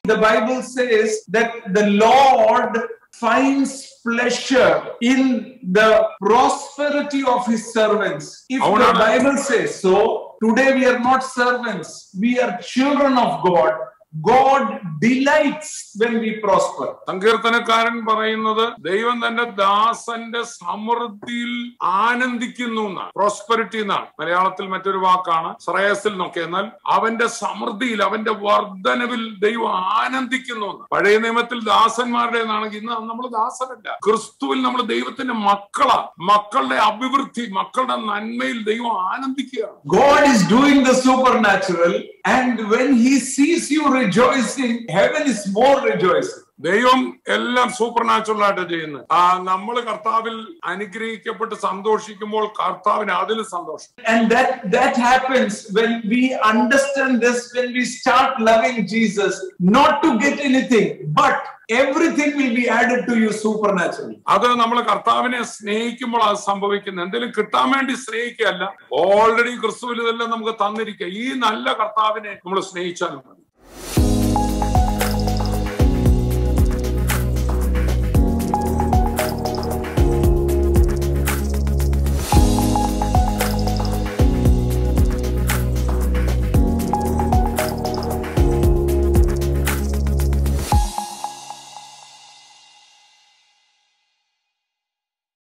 The Bible says that the Lord finds pleasure in the prosperity of his servants. If the అవునా? Bible says so, today we are not servants, we are children of God. God delights when we prosper. സങ്കീർത്തനക്കാരൻ പറയുന്നത് ദൈവം തന്റെ ദാസന്റെ സമൃദ്ധിയിൽ ആനന്ദിക്കുന്നു എന്നാണ് prosperity എന്നാണ് മലയാളത്തിൽ മറ്റൊരു വാക്കാണ് ശ്രേയസിൽ നോക്കി എന്നാൽ അവന്റെ സമൃദ്ധിയിൽ അവന്റെ വർധനവിൽ ദൈവം ആനന്ദിക്കുന്നു എന്ന് പഴയ നിയമത്തിൽ ദാസന്മാരുടെ എന്നാണെങ്കിൽ ഇന്ന് നമ്മൾ ദാസനല്ല ക്രിസ്തുവിൽ നമ്മൾ ദൈവത്തിന്റെ മക്കളാ മക്കളുടെ അഭിവൃദ്ധി മക്കളുടെ നന്മയിൽ ദൈവം ആനന്ദിക്കുകയാണ് God is doing the supernatural, and when He sees you rejoicing, heaven is more rejoicing. ദൈവം എല്ലാം സൂപ്പർ നാച്ചുറൽ ആയിട്ട് ചെയ്യുന്നത് ആ നമ്മൾ കർത്താവിൽ അനുഗ്രഹിക്കപ്പെട്ട് സന്തോഷിക്കുമ്പോൾ കർത്താവിന് അതിൽ സന്തോഷം And that that happens when we understand this, when we start loving Jesus, not to get anything, but everything will be added to you supernaturally. അത് നമ്മൾ കർത്താവിനെ സ്നേഹിക്കുമ്പോൾ അത് സംഭവിക്കുന്നത് എന്തെങ്കിലും കിട്ടാൻ വേണ്ടി സ്നേഹിക്കുകയല്ല ഓൾറെഡി ക്രിസ്തുവിൽ ഇതെല്ലാം നമുക്ക് തന്നിരിക്കുക ഈ നല്ല കർത്താവിനെ നമ്മൾ സ്നേഹിച്ചാൽ മതി